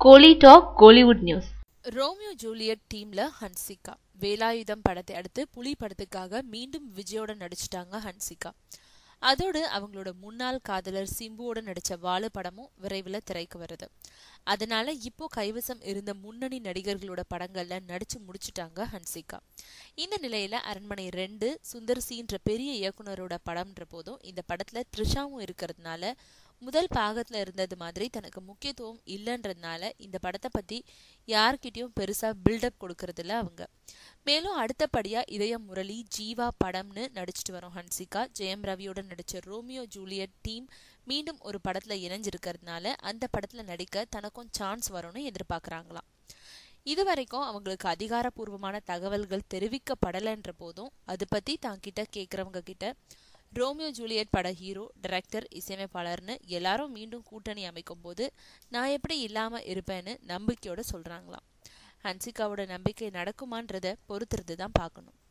கோலி talk Kollywood news Romeo Juliet டீம்ல ஹன்சிகா வேலாயுதம் படத்தை அடுத்து புலி படத்துக்காக மீண்டும் விஜயோட நடிச்சிட்டாங்க ஹன்சிகா அதோடு அவங்களோட முன்னாள் காதலர் சிம்புவோட நடிச்ச வாழு படமும் விரைவில் திரைக்கு வருது அதனால இப்போ கைவசம் இருந்த முன்னணி நடிகர்களோட படங்கள்ல நடிச்சு முடிச்சிட்டாங்க ஹன்சிகா இந்த நிலையில அரண்மனை ரெண்டு சுந்தர் சின்ற பெரிய இயக்குனரோட படம்ன்ற போதும் இந்த படத்துல த்ரிஷாவும் இருக்கிறதுனால முதல் பாகத்துல இருந்தது மாதிரி தனக்கு முக்கியத்துவம் இல்லைன்றதுனால இந்த படத்தை பத்தி யார்கிட்டயும் பெருசா பில்டப் கொடுக்கறதில்ல அவங்க மேலும் அடுத்தபடியா இதய முரளி ஜீவா படம்னு நடிச்சிட்டு வரோம் ஹன்சிகா ஜெயம் ரவியோட நடிச்ச ரோமியோ ஜூலியட் டீம் மீண்டும் ஒரு படத்துல இணைஞ்சிருக்கிறதுனால அந்த படத்துல நடிக்க தனக்கும் சான்ஸ் வரும்னு எதிர்பார்க்கறாங்களாம் இதுவரைக்கும் அவங்களுக்கு அதிகாரப்பூர்வமான தகவல்கள் தெரிவிக்கப்படலைன்ற போதும் அது பத்தி தாங்கிட்ட கேக்குறவங்க கிட்ட ரோமியோ ஜூலியட் பட ஹீரோ டைரக்டர் இசையமைப்பாளர்னு எல்லாரும் மீண்டும் கூட்டணி அமைக்கும் போது நான் எப்படி இல்லாம இருப்பேன்னு நம்பிக்கையோட சொல்றாங்களாம் ஹன்சிகாவோட நம்பிக்கை நடக்குமான்றத பொறுத்திருந்து தான் பார்க்கணும்